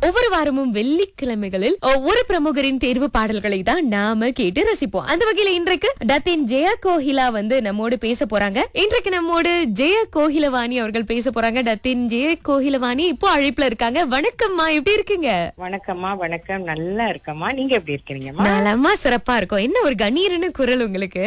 ஒவ்வொரு வாரமும் வெள்ளிக்கிழமைகளில் ஒவ்வொரு பிரமுகரின் தேர்வு பாடல்களை தான் நாம கேட்டு ரசிப்போம் அந்த வகையில இன்றைக்கு டத்தின் ஜெய கோகிலா வந்து நம்மோடு பேச போறாங்க இன்றைக்கு நம்மோடு ஜெய கோகிலவாணி அவர்கள் பேச போறாங்க டத்தின் ஜெய கோகிலவாணி இப்போ அழைப்புல இருக்காங்க வணக்கம்மா எப்படி இருக்கீங்க வணக்கம்மா வணக்கம் நல்லா இருக்கம்மா நீங்க எப்படி இருக்கிறீங்கம்மா நலமா சிறப்பா இருக்கும் என்ன ஒரு கணீர்னு குரல் உங்களுக்கு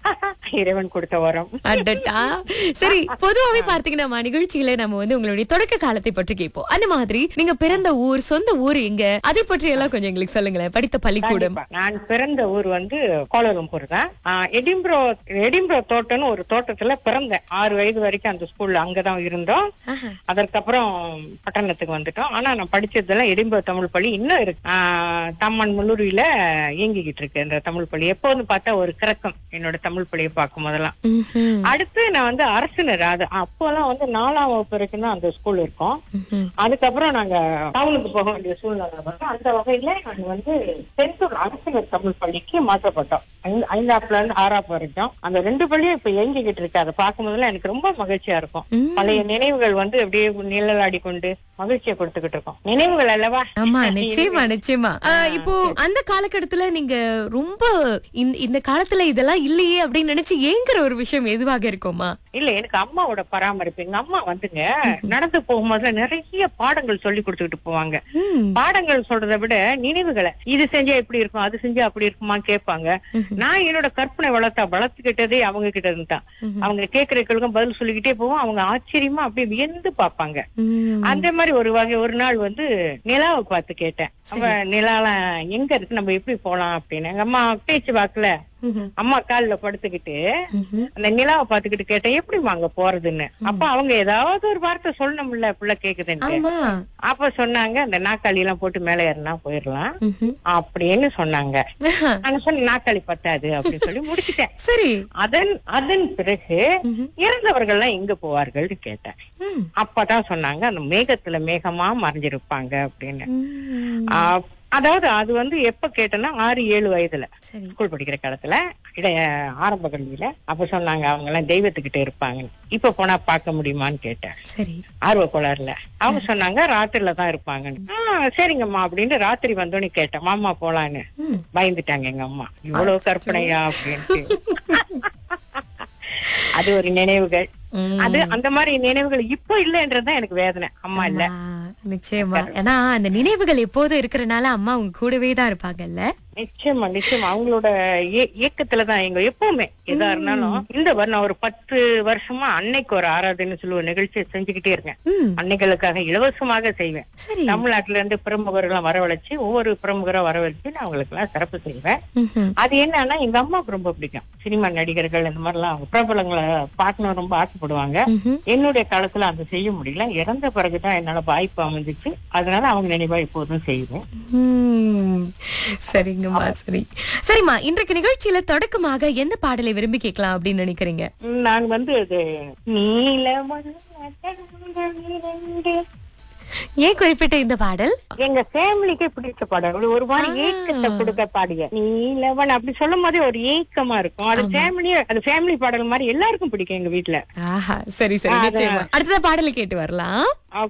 இறைவன் கொடுத்த வரம் அடட்டா சரி பொதுவாவே பார்த்தீங்கன்னா நிகழ்ச்சியில நம்ம வந்து உங்களுடைய தொடக்க காலத்தை பற்றி கேட்போம் அந்த மாதிரி நீங்க பிறந்த ஊர் சொந்த ஊர் எங்க அதை பற்றி எல்லாம் கொஞ்சம் எங்களுக்கு சொல்லுங்களேன் படித்த பள்ளிக்கூடம் கண்டிப்பா. நான் பிறந்த ஊர் வந்து கோலலம்பூர் தான் ஆஹ், எடிம்ப்ரோ எடிம்ப்ரோ தோட்டம்னு ஒரு தோட்டத்துல பிறந்தேன் ஆறு வயது வரைக்கும் அந்த ஸ்கூல்ல அங்கதான் இருந்தோம் ஆஹா. அதற்கப்புறம் பட்டணத்துக்கு வந்துட்டோம் ஆனா நான் படிச்சதெல்லாம் எடிம்போ தமிழ் பள்ளி இன்னும் இருக்கு ஆஹ், தம்மன் முள்ளூரியில இயங்கிக்கிட்டு இருக்கு இந்த தமிழ் பள்ளி எப்போன்னு பார்த்தா ஒரு கிறக்கம் என்னோட தமிழ் பள்ளியை பார்க்கும் போதெல்லாம் ம்ஹும். அடுத்து நான் வந்து அரசினர் அது அப்போலாம் வந்து நாலாம் வகுப்பு வரைக்கும் தான் அந்த ஸ்கூல் இருக்கும் ம்ஹும். அதுக்கப்புறம் நாங்க டவுனுக்கு போக வேண்டிய சூழ்நிலை வரும் அந்த வகையில நாங்க வந்து செந்தூர் அரசினர் தமிழ் பள்ளிக்கு மாற்றப்பட்டோம் ஐந்து- ஐந்தாப்புல இருந்து ஆறாப்பு வரைக்கும் அந்த ரெண்டு பள்ளியும் இப்ப இயங்கிக்கிட்டு இருக்கு அதை பார்க்கும்போதெல்லாம் எனக்கு ரொம்ப மகிழ்ச்சியா இருக்கும் ம். பழைய நினைவுகள் வந்து அப்படியே நிழலாடி கொண்டு மகிழ்ச்சியை கொடுத்துக்கிட்டு இருக்கோம் நினைவுகள் அல்லவா ஆமா நிச்சயமா நிச்சயமா ஆ, இப்போ அந்த காலகட்டத்துல நீங்க ரொம்ப இந்த- இந்த காலத்துல இதெல்லாம் இல்லையே அப்படின்னு நினைச்சு ஏங்குற ஒரு விஷயம் எதுவாக இருக்குமா இல்ல எனக்கு அம்மாவோட பராமரிப்பு எங்க அம்மா வந்துங்க நடந்து போகும்போது நிறைய பாடங்கள் சொல்லி கொடுத்துக்கிட்டு போவாங்க ம். பாடங்கள் சொல்றதை விட நினைவுகளை இது செஞ்சா எப்படி இருக்கும் அது செஞ்சா அப்படி இருக்குமா கேட்பாங்க நான் என்னோட கற்பனை வளர்த்தா வளர்த்துக்கிட்டதே அவங்க கிட்ட இருந்து தான் அவங்க கேட்கிற கேள்விக்கும் பதில் சொல்லிக்கிட்டே போவோம் அவங்க ஆச்சரியமா அப்படியே வியந்து பார்ப்பாங்க ம். அந்த மாதிரி ஒரு வகை ஒரு நாள் வந்து நிலாவை பார்த்து கேட்டேன் அவ நிலாலாம் எங்க இருக்கு நம்ம எப்படி போலாம் அப்படின்னு எங்க அம்மா பேச்சு வாக்குல ம்ஹும். அம்மா கால்ல படுத்துக்கிட்டு ம்ஹும். அந்த நிலாவை பார்த்துக்கிட்டு கேட்டேன் எப்படிமா அங்க போறதுன்னு அப்ப அவங்க ஏதாவது ஒரு வார்த்தை சொல்லணும்ல புள்ள கேக்குதுன்னு ஆமா அப்ப சொன்னாங்க அந்த நாக்காளி எல்லாம் போட்டு மேல ஏறினா போயிடலாம் ம்ஹும். அப்படின்னு சொன்னாங்க நான் சொன்ன நாக்காளி பத்தாது அப்படின்னு சொல்லி முடிச்சிட்டேன் சரி அதன் அதன் பிறகு ம்ஹும். இறந்தவர்கள் எல்லாம் எங்க போவார்கள்னு கேட்டேன் ம். அப்பதான் சொன்னாங்க அந்த மேகத்துல மேகமா மறைஞ்சிருப்பாங்க அப்படின்னு ம். ஆ, அதாவது அது வந்து எப்ப கேட்டேன்னா ஆறு ஏழு வயதுல சரி ஸ்கூல் படிக்கிற காலத்துல இடைய ஆரம்ப கல்வியில அப்ப சொன்னாங்க அவங்க எல்லாம் தெய்வத்துக்கிட்ட இருப்பாங்க இப்ப போனா பார்க்க முடியுமான்னு கேட்டேன் சரி ஆர்வ கோளாறுல அவங்க சொன்னாங்க ராத்திரில தான் இருப்பாங்கன்னு ஆ, சரிங்கம்மா அப்படின்னு ராத்திரி வந்தோன்னு கேட்டேன் மாமா போலான்னு ம். பயந்துட்டாங்க எங்க அம்மா இவ்வளவு கற்பனையா அப்படின்ட்டு அது ஒரு நினைவுகள் ம். அது அந்த மாதிரி நினைவுகள் இப்போ இல்லைன்றதுதான் எனக்கு வேதனை அம்மா இல்ல ஆமா, நிச்சயமா ஏன்னா அந்த நினைவுகள் எப்போதும் இருக்கிறனால அம்மா உங்க கூடவே தான் இருப்பாங்கல்ல நிச்சயமா நிச்சயமா அவங்களோட இய- இயக்கத்துலதான் எங்க எப்பவுமே எதா இருந்தாலும் இந்த வர நான் ஒரு பத்து வருஷமா அன்னைக்கு ஒரு ஆராதனை சொல்லி ஒரு நிகழ்ச்சியை செஞ்சுக்கிட்டே இருக்கேன் ம். அன்னைகளுக்காக இலவசமாக செய்வேன் சரி தமிழ்நாட்டுல இருந்து பிரமுகர்களை வரவழைச்சு ஒவ்வொரு பிரமுகரை வரவழைச்சு நான் அவங்களுக்கு எல்லாம் சிறப்பு செய்வேன் ம்ஹும். அது என்னன்னா எங்க அம்மாவுக்கு ரொம்ப பிடிக்கும் சினிமா நடிகர்கள் இந்த மாதிரி எல்லாம் பிரபலங்களை பார்க்கணும் ரொம்ப ஆசைப்படுவாங்க ம்ஹும். என்னுடைய காலத்துல அது செய்ய முடியல இறந்த பிறகுதான் என்னால வாய்ப்பு அமைஞ்சிச்சு அதனால அவங்க நினைவா இப்போதும் செய்வேன் ம். சரிங்கம்மா சரி சரிம்மா இன்றைக்கு நிகழ்ச்சியில தொடக்கமாக எந்த பாடலை விரும்பி கேட்கலாம் அப்படின்னு நினைக்கிறீங்க நான் வந்து இது நீலவண்ண ஏன் குறிப்பிட்ட இந்த பாடல் எங்க ஃபேமிலிக்கே பிடிச்ச பாடல் ஒரு மாதிரி ஏக்கத்தை கொடுக்க பாடிய நீலவன் அப்படி சொல்லும் போதே ஒரு ஏக்கமா இருக்கும் அது ஃபேமிலி அது ஃபேமிலி பாடல் மாதிரி எல்லாருக்கும் பிடிக்கும் எங்க வீட்டுல ஆஹா சரி சரி நிச்சயமா அடுத்ததா பாடலை கேட்டு வரலாம்